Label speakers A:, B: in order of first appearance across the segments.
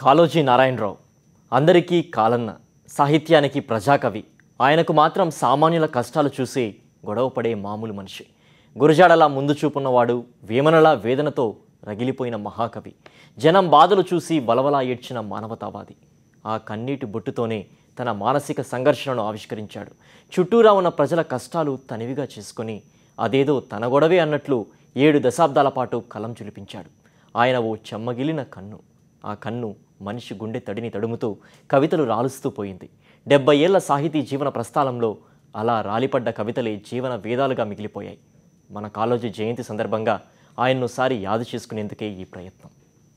A: కాళోజీ నారాయణరావు అందరికీ కాలన్న సాహిత్యానికి ప్రజాకవి ఆయనకు మాత్రం సామాన్యుల కష్టాలు చూసి గొడవపడే మామూలు మనిషి గురజాడలా ముందు చూపున్నవాడు వేమనలా వేదనతో రగిలిపోయిన మహాకవి జనం బాధలు చూసి వలవలా ఏడ్చిన మానవతావాది ఆ కన్నీటి బొట్టుతోనే తన మానసిక సంఘర్షణను ఆవిష్కరించాడు చుట్టూరా ఉన్న ప్రజల కష్టాలు తనివిగా చేసుకొని అదేదో తన గొడవే అన్నట్లు ఏడు దశాబ్దాల పాటు కలం చులిపించాడు ఆయన ఓ చెమ్మగిలిన కన్ను ఆ కన్ను మనిషి గుండె తడిని తడుముతూ కవితలు రాలుస్తూ పోయింది డెబ్బై ఏళ్ల సాహితీ జీవన ప్రస్థానంలో అలా రాలిపడ్డ కవితలే జీవన వేదాలుగా మిగిలిపోయాయి మన కాళోజీ జయంతి సందర్భంగా ఆయన్ను సారి యాదు చేసుకునేందుకే ఈ ప్రయత్నం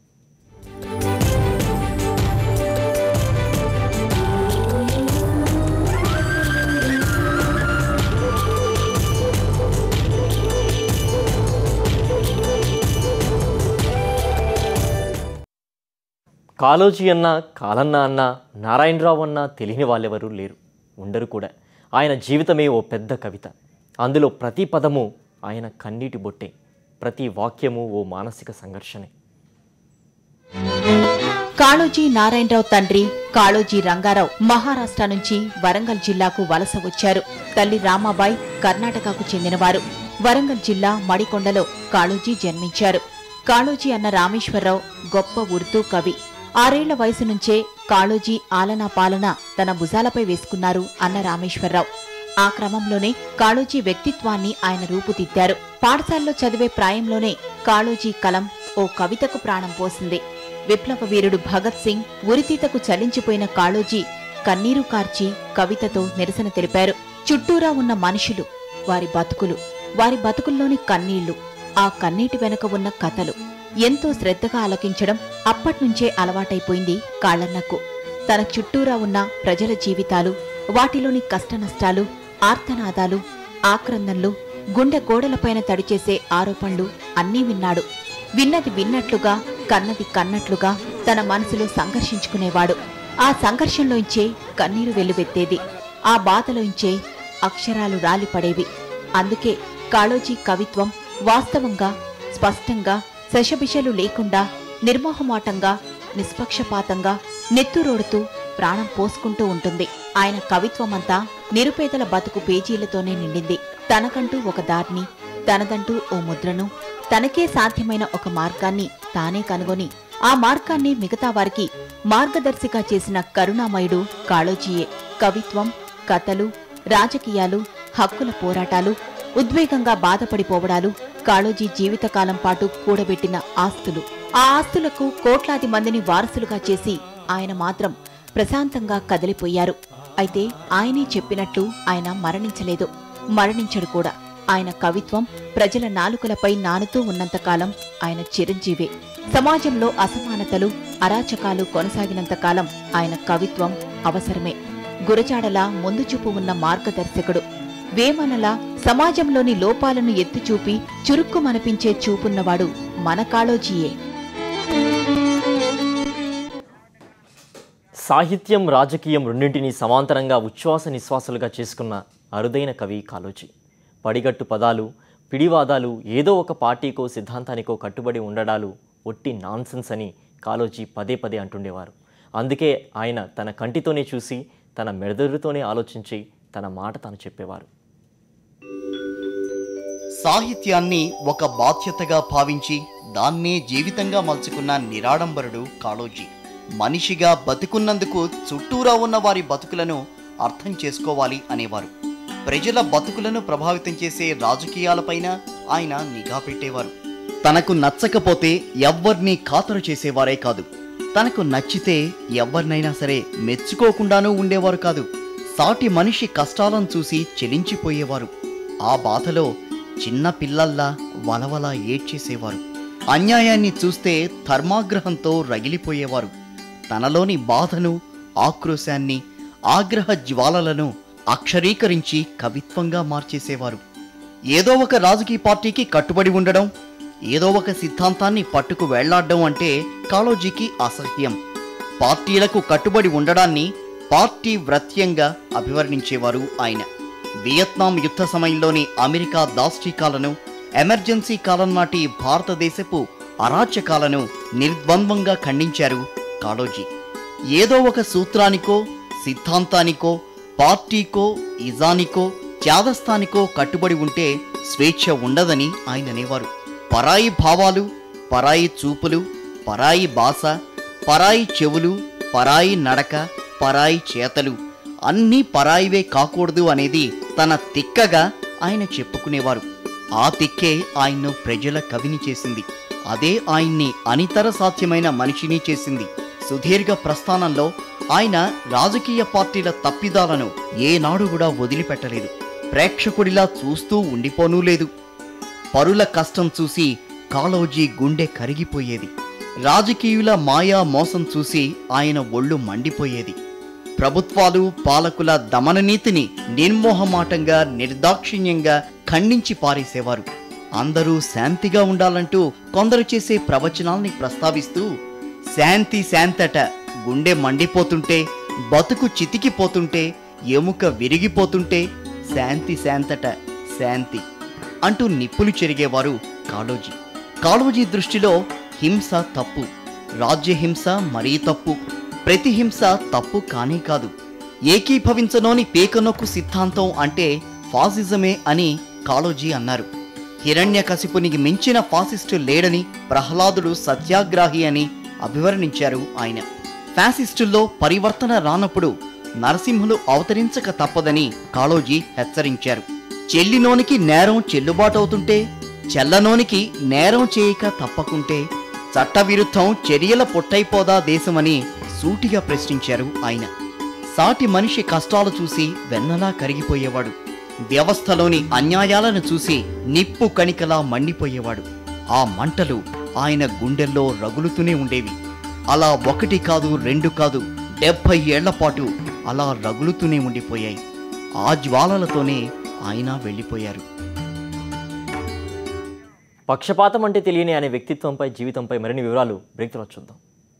A: కాళోజీ అన్న కాలన్న అన్న నారాయణరావు అన్న తెలియని వాళ్ళెవరూ లేరు ఉండరు కూడా ఆయన జీవితమే ఓ పెద్ద కవిత అందులో ప్రతి పదము ఆయన కన్నీటి బొట్టే ప్రతి వాక్యము ఓ మానసిక సంఘర్షణే
B: కాళోజీ నారాయణరావు తండ్రి కాళోజీ రంగారావు మహారాష్ట్ర నుంచి వరంగల్ జిల్లాకు వలస వచ్చారు తల్లి రామాబాయ్ కర్ణాటకకు చెందినవారు వరంగల్ జిల్లా మడికొండలో కాళోజీ జన్మించారు కాళోజీ అన్న రామేశ్వరరావు గొప్ప ఉర్దూ కవి ఆరేళ్ల వయసు నుంచే కాళోజీ ఆలనా పాలన తన భుజాలపై వేసుకున్నారు అన్న రామేశ్వరరావు ఆ క్రమంలోనే కాళోజీ వ్యక్తిత్వాన్ని ఆయన రూపుదిద్దారు పాఠశాలలో చదివే ప్రాయంలోనే కాళోజీ కలం ఓ కవితకు ప్రాణం పోసింది విప్లవ వీరుడు భగత్ సింగ్ ఉరితీతకు చలించిపోయిన కాళోజీ కన్నీరు కార్చి కవితతో నిరసన తెలిపారు చుట్టూరా ఉన్న మనుషులు వారి బతుకులు వారి బతుకుల్లోని కన్నీళ్లు ఆ కన్నీటి వెనుక ఉన్న కథలు ఎంతో శ్రద్ధగా ఆలకించడం అప్పట్నుంచే అలవాటైపోయింది కాళన్నకు తన చుట్టూరా ఉన్న ప్రజల జీవితాలు వాటిలోని కష్టనష్టాలు ఆర్తనాదాలు ఆక్రందనలు గుండె గోడలపైన తడిచేసే ఆరోపణలు అన్నీ విన్నాడు విన్నది విన్నట్లుగా కన్నది కన్నట్లుగా తన మనసులో సంఘర్షించుకునేవాడు ఆ సంఘర్షణలోంచే కన్నీరు వెల్లువెత్తేది ఆ బాధలోంచే అక్షరాలు రాలిపడేవి అందుకే కాళోజీ కవిత్వం వాస్తవంగా స్పష్టంగా శశబిషలు లేకుండా నిర్మోహమాటంగా నిష్పక్షపాతంగా నెత్తురోడుతూ ప్రాణం పోసుకుంటూ ఉంటుంది ఆయన కవిత్వమంతా నిరుపేదల బతుకు పేజీలతోనే నిండింది తనకంటూ ఒక దారిని తనదంటూ ఓ ముద్రను తనకే సాధ్యమైన ఒక మార్గాన్ని తానే కనుగొని ఆ మార్గాన్ని మిగతా వారికి మార్గదర్శిగా చేసిన కరుణామయుడు కాళోజీయే కవిత్వం కథలు రాజకీయాలు హక్కుల పోరాటాలు ఉద్వేగంగా బాధపడిపోవడాలు కాళోజీ జీవితకాలం పాటు కూడబెట్టిన ఆస్తులు ఆ ఆస్తులకు కోట్లాది మందిని వారసులుగా చేసి ఆయన మాత్రం ప్రశాంతంగా కదిలిపోయారు అయితే ఆయనే చెప్పినట్లు ఆయన మరణించలేదు మరణించడు కూడా ఆయన కవిత్వం ప్రజల నాలుకలపై నానుతూ ఉన్నంతకాలం ఆయన చిరంజీవే సమాజంలో అసమానతలు అరాచకాలు కొనసాగినంతకాలం ఆయన కవిత్వం అవసరమే గురజాడలా ముందు చూపు ఉన్న మార్గదర్శకుడు వేమనలా సమాజంలోని లోపాలను ఎత్తిచూపి చురుక్కుమనిపించే చూపున్నవాడు మన కాళోజీయే
A: సాహిత్యం రాజకీయం రెండింటినీ సమాంతరంగా ఉచ్ఛ్వాస నిశ్వాసాలుగా చేసుకున్న అరుదైన కవి కాళోజీ పడిగట్టు పదాలు పిడివాదాలు ఏదో ఒక పార్టీకో సిద్ధాంతానికో కట్టుబడి ఉండడాలు ఒట్టి నాన్సెన్స్ అని కాళోజీ పదే పదే అంటుండేవారు అందుకే ఆయన తన కంటితోనే చూసి తన మెదడుతోనే ఆలోచించి తన మాట తాను చెప్పేవారు
C: సాహిత్యాన్ని ఒక బాధ్యతగా భావించి దాన్నే జీవితంగా మలుచుకున్న నిరాడంబరుడు కాళోజీ మనిషిగా బతుకున్నందుకు చుట్టూరా ఉన్న వారి బతుకులను అర్థం చేసుకోవాలి అనేవారు ప్రజల బతుకులను ప్రభావితం చేసే రాజకీయాలపైన ఆయన నిఘా పెట్టేవారు తనకు నచ్చకపోతే ఎవ్వరినీ ఖాతరు చేసేవారే కాదు తనకు నచ్చితే ఎవరినైనా సరే మెచ్చుకోకుండానూ ఉండేవారు కాదు సాటి మనిషి కష్టాలను చూసి చెలించిపోయేవారు ఆ బాధలో చిన్న పిల్లల్లా వలవల ఏడ్చేసేవారు అన్యాయాన్ని చూస్తే ధర్మాగ్రహంతో రగిలిపోయేవారు తనలోని బాధను ఆక్రోశాన్ని ఆగ్రహ జ్వాలలను అక్షరీకరించి కవిత్వంగా మార్చేసేవారు ఏదో ఒక రాజకీయ పార్టీకి కట్టుబడి ఉండడం ఏదో ఒక సిద్ధాంతాన్ని పట్టుకు వెళ్లాడడం అంటే కాళోజీకి అసహ్యం పార్టీలకు కట్టుబడి ఉండడాన్ని పార్టీ వ్రత్యంగా అభివర్ణించేవారు ఆయన వియత్నాం యుద్ధ సమయంలోని అమెరికా దాష్టీకాలను ఎమర్జెన్సీ కాలం నాటి భారతదేశపు అరాచకాలను నిర్ద్వంద్వంగా ఖండించారు కాళోజీ ఏదో ఒక సూత్రానికో సిద్ధాంతానికో పార్టీకో ఇజానికో త్యాగస్థానికో కట్టుబడి ఉంటే స్వేచ్ఛ ఉండదని ఆయన అనేవారు పరాయి భావాలు పరాయి చూపులు పరాయి భాష పరాయి చెవులు పరాయి నడక పరాయి చేతలు అన్నీ పరాయివే కాకూడదు అనేది తన తిక్కగా ఆయన చెప్పుకునేవారు ఆ తిక్కే ఆయన్ను ప్రజల కవిని చేసింది అదే ఆయన్ని అనితర సాధ్యమైన మనిషిని చేసింది సుదీర్ఘ ప్రస్థానంలో ఆయన రాజకీయ పార్టీల తప్పిదాలను ఏనాడు కూడా వదిలిపెట్టలేదు ప్రేక్షకుడిలా చూస్తూ ఉండిపోనూ లేదు పరుల కష్టం చూసి కాళోజీ గుండె కరిగిపోయేది రాజకీయుల మాయా మోసం చూసి ఆయన ఒళ్ళు మండిపోయేది ప్రభుత్వాలు పాలకుల దమననీతిని నిర్మోహమాటంగా నిర్దాక్షిణ్యంగా ఖండించి పారేసేవారు అందరూ శాంతిగా ఉండాలంటూ కొందరు చేసే ప్రవచనాల్ని ప్రస్తావిస్తూ శాంతి శాంతట గుండె మండిపోతుంటే బతుకు చితికిపోతుంటే ఎముక విరిగిపోతుంటే శాంతి శాంతట శాంతి అంటూ నిప్పులు చెరిగేవారు కాళోజీ కాళోజీ దృష్టిలో హింస తప్పు రాజ్యహింస మరీ తప్పు ప్రతి హింస తప్పు కానే కాదు ఏకీభవించనోని పేకనొక్కు సిద్ధాంతం అంటే ఫాసిజమే అని కాళోజీ అన్నారు హిరణ్యకశిపునికి మించిన ఫాసిస్టు లేడని ప్రహ్లాదుడు సత్యాగ్రాహి అని అభివర్ణించారు ఆయన ఫ్యాసిస్టుల్లో పరివర్తన రానప్పుడు నరసింహులు అవతరించక తప్పదని కాళోజీ హెచ్చరించారు చెల్లినోనికి నేరం చెల్లుబాటవుతుంటే చెల్లనోనికి నేరం చేయక తప్పకుంటే చట్టవిరుద్ధం చర్యల పొట్టైపోదా దేశమని సూటిగా ప్రశ్నించారు ఆయన సాటి మనిషి కష్టాలు చూసి వెన్నలా కరిగిపోయేవాడు వ్యవస్థలోని అన్యాయాలను చూసి నిప్పు కణికలా మండిపోయేవాడు ఆ మంటలు ఆయన గుండెల్లో రగులుతూనే ఉండేవి అలా ఒకటి కాదు రెండు కాదు డెబ్భై ఏళ్ల పాటు అలా రగులుతూనే ఉండిపోయాయి ఆ జ్వాలలతోనే ఆయన వెళ్ళిపోయారు
A: పక్షపాతం అంటే తెలియని అనే వ్యక్తిత్వంపై జీవితంపై మరిన్ని వివరాలు బ్రేక్తో చూద్దాం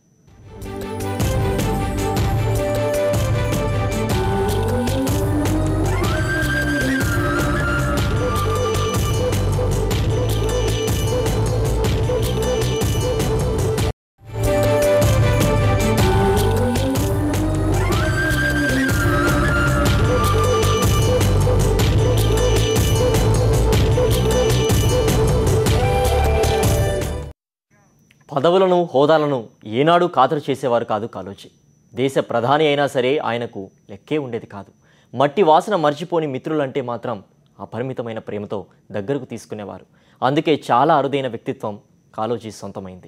A: పదవులను హోదాలను ఏనాడు ఖాతరు చేసేవారు కాదు కాలోజీ దేశ ప్రధాని అయినా సరే ఆయనకు లెక్కే ఉండేది కాదు మట్టి వాసన మర్చిపోని మిత్రులంటే మాత్రం అపరిమితమైన ప్రేమతో దగ్గరకు తీసుకునేవారు అందుకే చాలా అరుదైన వ్యక్తిత్వం కాలోజీ సొంతమైంది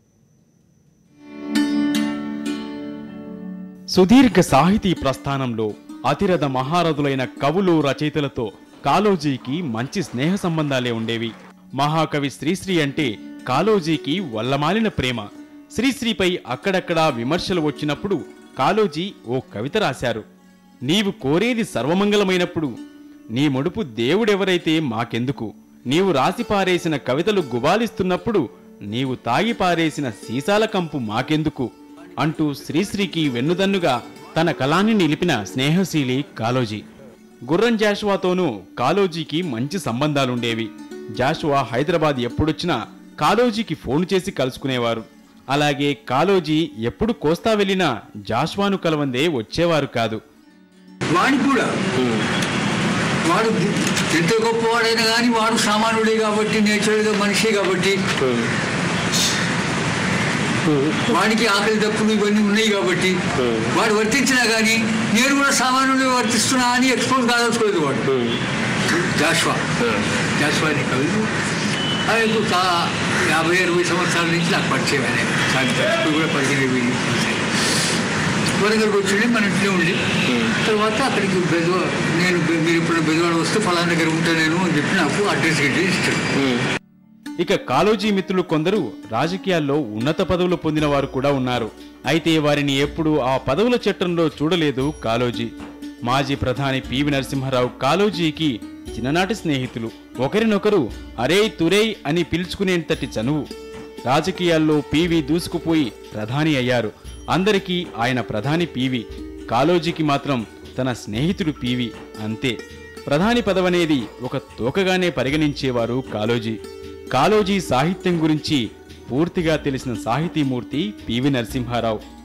D: సుదీర్ఘ సాహితీ ప్రస్థానంలో అతిరథ మహారథులైన కవులు రచయితలతో కాళోజీకి మంచి స్నేహ సంబంధాలే ఉండేవి మహాకవి శ్రీశ్రీ అంటే కాళోజీకి వల్లమాలిన ప్రేమ శ్రీశ్రీపై అక్కడక్కడా విమర్శలు వచ్చినప్పుడు కాళోజీ ఓ కవిత రాశారు నీవు కోరేది సర్వమంగళమైనప్పుడు నీ ముడుపు దేవుడెవరైతే మాకెందుకు నీవు రాసి పారేసిన కవితలు గుబాలిస్తున్నప్పుడు నీవు తాగి పారేసిన సీసాల కంపు మాకెందుకు అంటూ శ్రీశ్రీకి వెన్నుదన్నుగా తన కళాన్ని నిలిపిన స్నేహశీలి కాలోజీ గుర్రం జాషువాతోనూ కాలోజీకి మంచి సంబంధాలుండేవి జాషువా హైదరాబాద్ ఎప్పుడొచ్చినా కాలోజీకి ఫోన్ చేసి కలుసుకునేవారు అలాగే కాలోజీ ఎప్పుడు కోస్తా వెళ్ళినా జాషువాను కలవందే వచ్చేవారు కాదు
E: వాడి కూడా వాడు ఎంత గొప్పవాడైనా కానీ వాడు సామాన్యుడే కాబట్టి నేచురల్గా మనిషి కాబట్టి వాడికి ఆకలి దప్పులు ఇవన్నీ ఉన్నాయి కాబట్టి వాడు వర్తించినా కానీ నేను కూడా సామాన్యుడిగా వర్తిస్తున్నా అని ఎక్స్పోజ్ కాదలుచుకోలేదు వాడు జాష్వా జాష్వా అనే కవి ఆయనకు కా యాభై అరవై సంవత్సరాల నుంచి నాకు పరిచయం ఆయన సాయంత్రం ఇప్పుడు కూడా పదిహేను ఇరవై సంవత్సరాలు వరంగల్కి వచ్చి మన ఇంట్లో ఉండి తర్వాత అక్కడికి బెజవా నేను బె- మీరు ఇప్పుడు బెజవాడ వస్తే ఫలానా దగ్గర ఉంటా నేను అని చెప్పి నాకు అడ్రస్ గిడ్డ ఇచ్చాడు
D: ఇక కాలోజీ మిత్రులు కొందరు రాజకీయాల్లో ఉన్నత పదవులు పొందిన వారు కూడా ఉన్నారు అయితే వారిని ఎప్పుడూ ఆ పదవుల చట్టంలో చూడలేదు కాలోజీ మాజీ ప్రధాని పివి నరసింహారావు కాలోజీకి చిన్ననాటి స్నేహితులు ఒకరినొకరు అరే తురేయ్ అని పిలుచుకునేంతటి చనువు రాజకీయాల్లో పీవీ దూసుకుపోయి ప్రధాని అయ్యారు అందరికీ ఆయన ప్రధాని పీవి కాలోజీకి మాత్రం తన స్నేహితుడు పీవి అంతే ప్రధాని పదవనేది ఒక తోకగానే పరిగణించేవారు కాలోజీ కాలోజీ సాహిత్యం గురించి పూర్తిగా తెలిసిన సాహితీమూర్తి పివి నరసింహారావు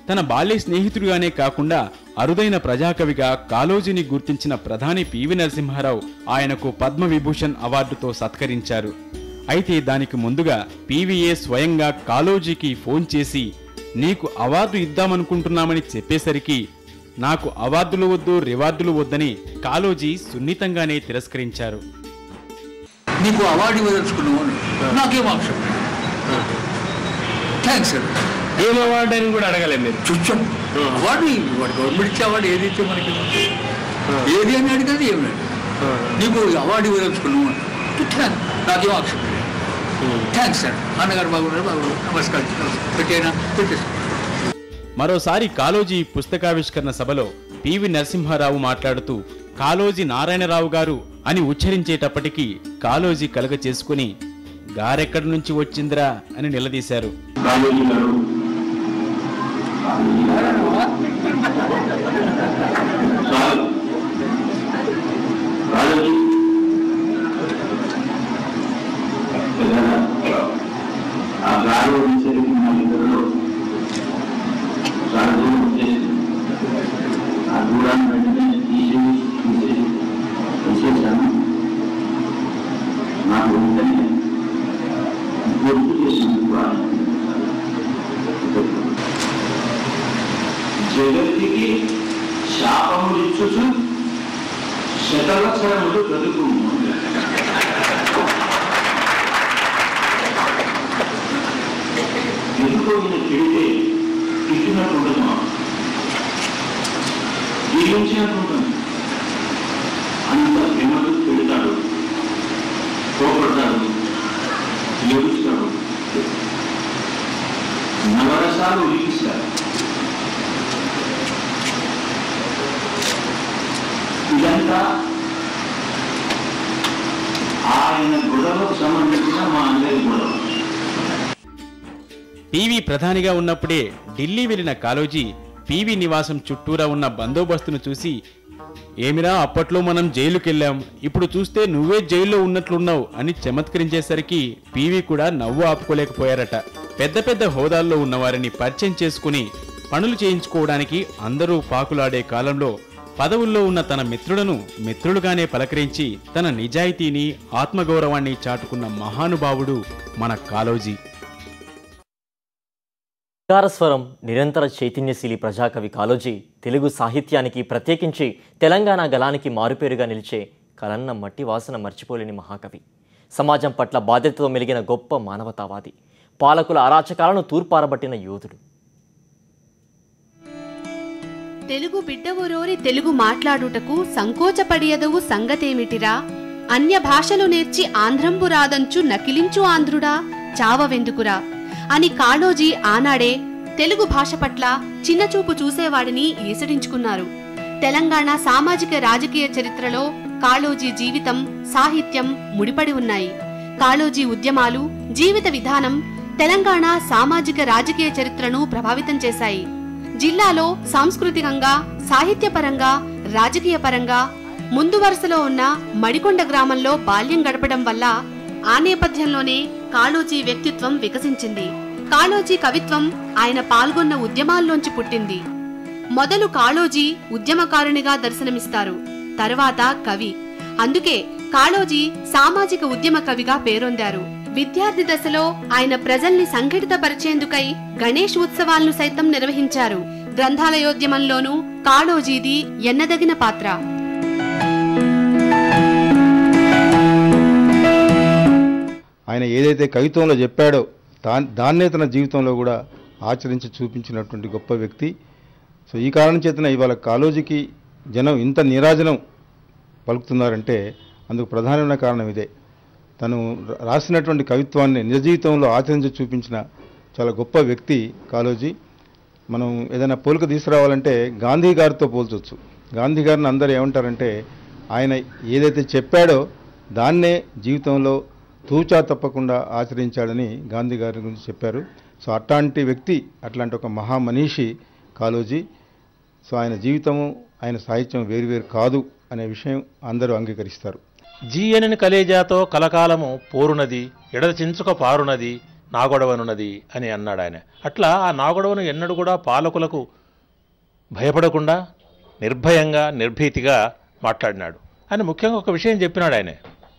D: తన బాల్య స్నేహితుడిగానే కాకుండా అరుదైన ప్రజాకవిగా కాళోజీని గుర్తించిన ప్రధాని పివి నరసింహారావు ఆయనకు పద్మవిభూషణ్ అవార్డుతో సత్కరించారు అయితే దానికి ముందుగా పీవీఏ స్వయంగా కాళోజీకి ఫోన్ చేసి నీకు అవార్డు ఇద్దామనుకుంటున్నామని చెప్పేసరికి నాకు అవార్డులు వద్దు రివార్డులు వద్దని కాళోజీ సున్నితంగానే తిరస్కరించారు
E: నీకు అవార్డు ఇవ్వదలుచుకున్నావు నాకేం ఆప్షన్ థ్యాంక్స్ సార్
F: ఏం అవార్డు అని కూడా అడగలేదు మీరు
E: చూచాం అవార్డు వాడు గవర్నమెంట్ ఇచ్చే అవార్డు ఏదైతే మనకి ఏది అని అడిగేది ఏమి లేదు నీకు అవార్డు ఇవ్వదలుచుకున్నావు థ్యాంక్ నాకేం ఆప్షన్ థ్యాంక్స్ సార్ అన్నగారు బాగున్నారు బాగున్నారు నమస్కారం పెట్టేనా పెట్టేసి
D: మరోసారి కాళోజీ పుస్తకావిష్కరణ సభలో పివి నరసింహారావు మాట్లాడుతూ కాళోజీ నారాయణరావు గారు అని ఉచ్చరించేటప్పటికీ కాళోజీ కలగ చేసుకుని గారెక్కడి నుంచి వచ్చిందిరా అని నిలదీశారు
G: కాలేజీ గారు చాలు కాలేజీ ఏదైనా ఆ గాలి వచ్చేసరికి మా ఇద్దరిలో చాలా దూరం వచ్చేసి ఆ దూరాన్ని వెంటనే తీసేసి తీసేసి తీసేసాను నాకు వెంటనే గుర్తు చేసినందుకు ఆయన జగత్తికి శాపములిచ్చుచు శతవత్సరములు బ్రతుకు ఎందుకో ఈయన తిడితే తిట్టినట్టు ఉండదు జీవించినట్టుంటుంది అంత ప్రేమతో తిడతాడు కోపడతాడు ఏడుస్తాడు నవరసాలు ఉలికిస్తారు ఇదంతా ఆయన గొడవకు సంబంధించిన మా అందరి గొడవ
D: పివి ప్రధానిగా ఉన్నప్పుడే ఢిల్లీ వెళ్లిన కాళోజీ పివి నివాసం చుట్టూరా ఉన్న బందోబస్తును చూసి ఏమిరా అప్పట్లో మనం జైలుకెళ్ళాం ఇప్పుడు చూస్తే నువ్వే జైల్లో ఉన్నట్లున్నావు అని చమత్కరించేసరికి పివి కూడా నవ్వు ఆపుకోలేకపోయారట పెద్ద పెద్ద హోదాల్లో ఉన్నవారిని పరిచయం చేసుకుని పనులు చేయించుకోవడానికి అందరూ పాకులాడే కాలంలో పదవుల్లో ఉన్న తన మిత్రులను మిత్రులుగానే పలకరించి తన నిజాయితీని ఆత్మగౌరవాన్ని చాటుకున్న మహానుభావుడు మన కాళోజీ
A: స్వరం నిరంతర చైతన్యశీలి ప్రజాకవి కాలోజీ తెలుగు సాహిత్యానికి ప్రత్యేకించి తెలంగాణ గలానికి మారుపేరుగా నిలిచే కలన్న మట్టి వాసన మర్చిపోలేని మహాకవి సమాజం పట్ల బాధ్యతతో మెలిగిన గొప్ప మానవతావాది పాలకుల అరాచకాలను తూర్పారబట్టిన యోధుడు
H: తెలుగు బిడ్డవురోరి తెలుగు మాట్లాడుటకు సంకోచపడియదవు సంగతేమిటిరా అన్య భాషలు నేర్చి ఆంధ్రంబు రాదంచు నకిలించు ఆంధ్రుడా చావవెందుకురా అని కాళోజీ ఆనాడే తెలుగు భాష పట్ల చిన్నచూపు చూసేవాడిని ఈసడించుకున్నారు తెలంగాణ సామాజిక రాజకీయ చరిత్రలో కాళోజీ జీవితం సాహిత్యం ముడిపడి ఉన్నాయి కాళోజీ ఉద్యమాలు జీవిత విధానం తెలంగాణ సామాజిక రాజకీయ చరిత్రను ప్రభావితం చేశాయి జిల్లాలో సాంస్కృతికంగా సాహిత్యపరంగా రాజకీయ పరంగా ముందు వరుసలో ఉన్న మడికొండ గ్రామంలో బాల్యం గడపడం వల్ల ఆ నేపథ్యంలోనే కాళోజీ వ్యక్తిత్వం వికసించింది కాళోజీ కవిత్వం ఆయన పాల్గొన్న ఉద్యమాల్లోంచి పుట్టింది మొదలు కాళోజీ ఉద్యమకారునిగా దర్శనమిస్తారు తరువాత కవి అందుకే కాళోజీ సామాజిక ఉద్యమ కవిగా పేరొందారు విద్యార్థి దశలో ఆయన ప్రజల్ని సంఘటితపరిచేందుకై గణేష్ ఉత్సవాలను సైతం నిర్వహించారు గ్రంథాలయోద్యమంలోనూ కాళోజీది ఎన్నదగిన పాత్ర
I: ఆయన ఏదైతే కవిత్వంలో చెప్పాడో దా దాన్నే తన జీవితంలో కూడా ఆచరించి చూపించినటువంటి గొప్ప వ్యక్తి సో ఈ కారణం చేతన ఇవాళ కాలోజీకి జనం ఇంత నీరాజనం పలుకుతున్నారంటే అందుకు ప్రధానమైన కారణం ఇదే తను రా- రాసినటువంటి కవిత్వాన్ని నిజ జీవితంలో ఆచరించి చూపించిన చాలా గొప్ప వ్యక్తి కాలోజీ మనం ఏదైనా పోలిక తీసుకురావాలంటే గాంధీ గారితో పోల్చొచ్చు గాంధీ గారిని అందరూ ఏమంటారంటే ఆయన ఏదైతే చెప్పాడో దాన్నే జీవితంలో తూచా తప్పకుండా ఆచరించాడని గాంధీ గారి గురించి చెప్పారు సో అట్లాంటి వ్యక్తి అట్లాంటి ఒక మహామనీషి కాలోజీ సో ఆయన జీవితము ఆయన సాహిత్యం వేరువేరు కాదు అనే విషయం అందరూ అంగీకరిస్తారు
F: జీయనని కలేజాతో కలకాలము పోరునది ఎడద చించుక పారునది
J: నాగొడవనున్నది అని అన్నాడు ఆయన అట్లా ఆ నాగొడవను ఎన్నడూ కూడా పాలకులకు భయపడకుండా నిర్భయంగా నిర్భీతిగా మాట్లాడినాడు ఆయన ముఖ్యంగా ఒక విషయం చెప్పినాడు ఆయన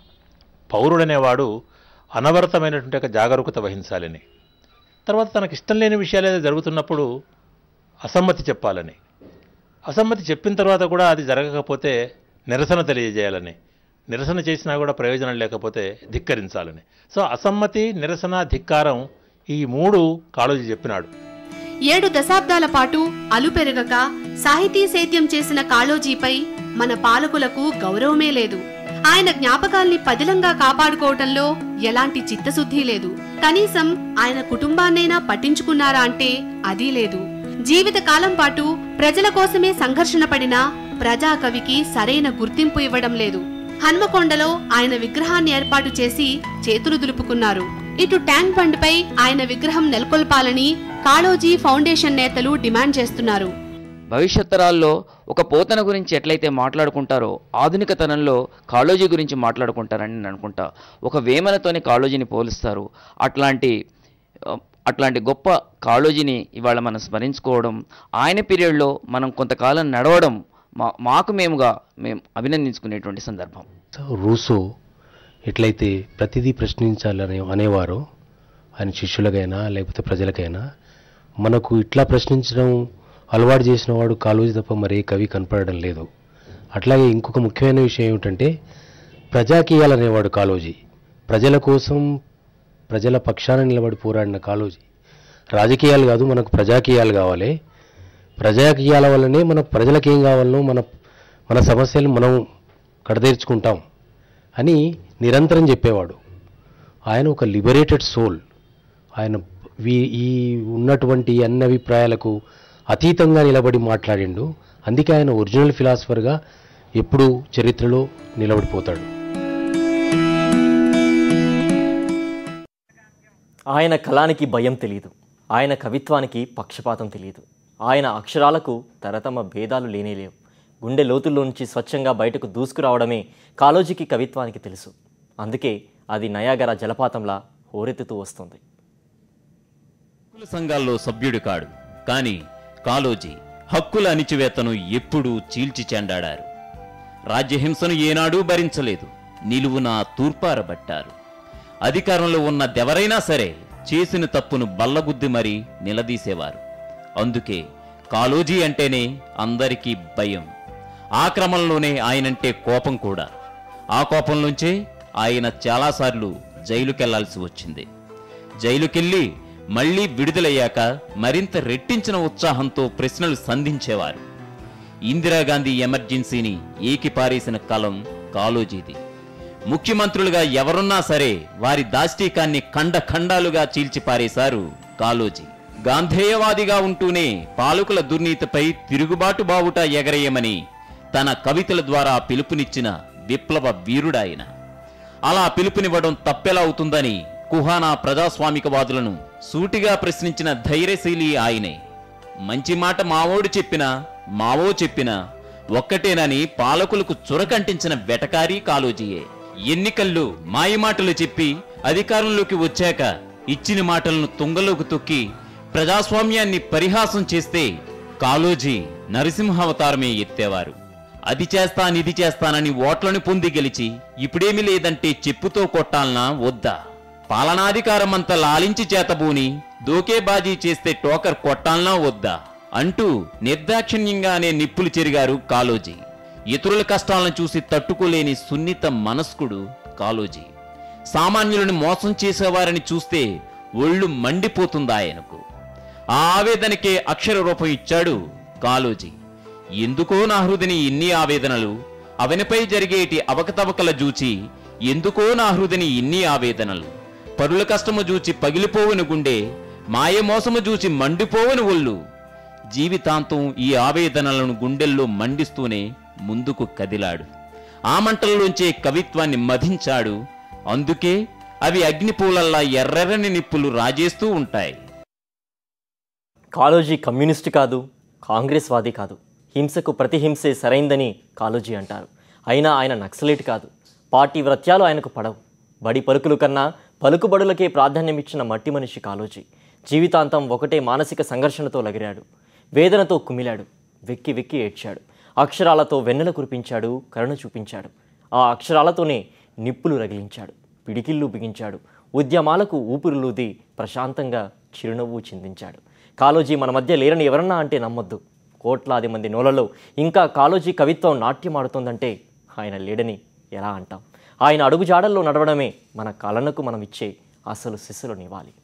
J: పౌరుడనేవాడు అనవరతమైనటువంటి ఒక జాగరూకత వహించాలని తర్వాత తనకు ఇష్టం లేని విషయాలు ఏదో జరుగుతున్నప్పుడు అసమ్మతి చెప్పాలని అసమ్మతి చెప్పిన తర్వాత కూడా అది జరగకపోతే నిరసన తెలియజేయాలని నిరసన చేసినా కూడా ప్రయోజనం లేకపోతే ధిక్కరించాలని సో అసమ్మతి నిరసన ధిక్కారం ఈ మూడు కాళోజీ చెప్పినాడు
H: ఏడు దశాబ్దాల పాటు అలుపెరగక సాహితీ సేద్యం చేసిన కాళోజీపై మన పాలకులకు గౌరవమే లేదు ఆయన జ్ఞాపకాల్ని పదిలంగా కాపాడుకోవటంలో ఎలాంటి చిత్తశుద్ధి లేదు కనీసం ఆయన కుటుంబాన్నైనా పట్టించుకున్నారా అంటే అదీ లేదు జీవిత కాలం పాటు ప్రజల కోసమే సంఘర్షణ పడిన ప్రజాకవికి సరైన గుర్తింపు ఇవ్వడం లేదు హన్మకొండలో ఆయన విగ్రహాన్ని ఏర్పాటు చేసి చేతులు దులుపుకున్నారు ఇటు ట్యాంక్ బండ్పై ఆయన విగ్రహం నెలకొల్పాలని కాళోజీ ఫౌండేషన్ నేతలు డిమాండ్ చేస్తున్నారు
K: భవిష్యత్ తరాల్లో ఒక పోతన గురించి ఎట్లయితే మాట్లాడుకుంటారో ఆధునిక తరంలో కాళోజీ గురించి మాట్లాడుకుంటారని నేను అనుకుంటా ఒక వేమనతోనే కాళోజీని పోలుస్తారు అట్లాంటి ఆ, అట్లాంటి గొప్ప కాళోజీని ఇవాళ మనం స్మరించుకోవడం ఆయన పీరియడ్లో మనం కొంతకాలం నడవడం మా మాకు మేముగా మేము అభినందించుకునేటువంటి సందర్భం
L: రూసో ఎట్లయితే ప్రతిదీ ప్రశ్నించాలని అనేవారో ఆయన శిష్యులకైనా లేకపోతే ప్రజలకైనా మనకు ఇట్లా ప్రశ్నించడం అలవాటు చేసిన వాడు కాలోజీ తప్ప మరే కవి కనపడడం లేదు అట్లాగే ఇంకొక ముఖ్యమైన విషయం ఏమిటంటే ప్రజాకీయాలనేవాడు కాలోజీ ప్రజల కోసం ప్రజల పక్షాన నిలబడి పోరాడిన కాలోజీ రాజకీయాలు కాదు మనకు ప్రజాకీయాలు కావాలి ప్రజాకీయాల వల్లనే మన ప్రజలకు ఏం కావాలనో మన మన సమస్యలు మనం కడతీర్చుకుంటాం అని నిరంతరం చెప్పేవాడు ఆయన ఒక లిబరేటెడ్ సోల్ ఆయన వీ ఈ ఉన్నటువంటి అన్ని అభిప్రాయాలకు అతీతంగా నిలబడి మాట్లాడిండు అందుకే ఆయన ఒరిజినల్ ఫిలాసఫర్గా ఎప్పుడూ చరిత్రలో నిలబడిపోతాడు
A: ఆయన కళానికి భయం తెలియదు ఆయన కవిత్వానికి పక్షపాతం తెలియదు ఆయన అక్షరాలకు తరతమ భేదాలు లేనేలేవు గుండె లోతుల్లో నుంచి స్వచ్ఛంగా బయటకు దూసుకురావడమే కాలోజీకి కవిత్వానికి తెలుసు అందుకే అది నయాగర జలపాతంలా హోరెత్తుతూ వస్తుంది
M: హక్కుల సంఘాల్లో సభ్యుడు కాడు కానీ కాలోజీ హక్కుల అణిచివేతను ఎప్పుడూ చీల్చి చెండాడారు రాజ్యహింసను ఏనాడూ భరించలేదు నిలువునా తూర్పారబట్టారు అధికారంలో ఉన్నదెవరైనా సరే చేసిన తప్పును బల్లగుద్ది మరీ నిలదీసేవారు అందుకే కాలోజీ అంటేనే అందరికీ భయం ఆ క్రమంలోనే ఆయనంటే కోపం కూడా ఆ కోపంలోంచే ఆయన చాలాసార్లు జైలుకెళ్లాల్సి వచ్చింది జైలుకెళ్ళి మళ్ళీ విడుదలయ్యాక మరింత రెట్టించిన ఉత్సాహంతో ప్రశ్నలు సంధించేవారు ఇందిరాగాంధీ ఎమర్జెన్సీని ఏకిపారేసిన కలం కాలోజీది ముఖ్యమంత్రులుగా ఎవరున్నా సరే వారి దాష్టీకాన్ని ఖండ ఖండాలుగా చీల్చిపారేశారు కాలోజీ గాంధేయవాదిగా ఉంటూనే పాలకుల దుర్నీతిపై తిరుగుబాటు బావుట ఎగరేయమని తన కవితల ద్వారా పిలుపునిచ్చిన విప్లవ వీరుడాయన అలా పిలుపునివ్వడం తప్పెలా అవుతుందని కుహానా ప్రజాస్వామికవాదులను సూటిగా ప్రశ్నించిన ధైర్యశీలి ఆయనే మంచి మాట మావోడు చెప్పినా మావో చెప్పినా ఒక్కటేనని పాలకులకు చురకంటించిన వెటకారీ కాలోజీయే ఎన్నికల్లో మాయమాటలు చెప్పి అధికారంలోకి వచ్చాక ఇచ్చిన మాటలను తుంగలోకి తొక్కి ప్రజాస్వామ్యాన్ని పరిహాసం చేస్తే కాలోజీ నరసింహావతారమే ఎత్తేవారు అది చేస్తాను ఇది చేస్తానని ఓట్లను పొంది గెలిచి ఇప్పుడేమి లేదంటే చెప్పుతో కొట్టాలనా వద్దా పాలనాధికారమంతా లాలించి చేతబూని దోకేబాజీ చేస్తే టోకర్ కొట్టాలనా వద్దా అంటూ నిర్దాక్షిణ్యంగానే నిప్పులు చెరిగారు కాలోజీ ఇతరుల కష్టాలను చూసి తట్టుకోలేని సున్నిత మనస్కుడు కాలోజీ సామాన్యులను మోసం చేసేవారని చూస్తే ఒళ్ళు మండిపోతుంది ఆయనకు ఆ ఆవేదనకే అక్షర రూపం ఇచ్చాడు కాలోజీ ఎందుకో నా హృదిని ఇన్ని ఆవేదనలు అవనిపై జరిగేటి అవకతవకల జూచి ఎందుకో నా హృదిని ఇన్ని ఆవేదనలు పరుల కష్టము జూచి పగిలిపోవని గుండె మాయ మోసము జూచి మండిపోవని ఒళ్ళు జీవితాంతం ఈ ఆవేదనలను గుండెల్లో మండిస్తూనే ముందుకు కదిలాడు ఆ మంటల్లోంచే కవిత్వాన్ని మధించాడు అందుకే అవి అగ్నిపూలల్లా ఎర్రెర్రని నిప్పులు రాజేస్తూ ఉంటాయి
A: కాలోజీ కమ్యూనిస్ట్ కాదు కాంగ్రెస్ వాది కాదు హింసకు ప్రతిహింసే సరైందని కాలోజీ అంటారు అయినా ఆయన నక్సలేట్ కాదు పార్టీ వృత్యాలు ఆయనకు పడవు బడి పరుకులు కన్నా పలుకుబడులకే ప్రాధాన్యమిచ్చిన మట్టి మనిషి కాలోజీ జీవితాంతం ఒకటే మానసిక సంఘర్షణతో లగిరాడు వేదనతో కుమిలాడు వెక్కి వెక్కి ఏడ్చాడు అక్షరాలతో వెన్నెల కురిపించాడు కరుణ చూపించాడు ఆ అక్షరాలతోనే నిప్పులు రగిలించాడు పిడికిళ్ళు బిగించాడు ఉద్యమాలకు ఊపిరులూది ప్రశాంతంగా చిరునవ్వు చిందించాడు కాలోజీ మన మధ్య లేరని ఎవరన్నా అంటే నమ్మొద్దు కోట్లాది మంది నోలలో ఇంకా కాలోజీ కవిత్వం నాట్యమాడుతోందంటే ఆయన లేడని ఎలా అంటాం ఆయన అడుగుజాడల్లో నడవడమే మన కళనకు మనం ఇచ్చే అసలు శిశులు నివాలి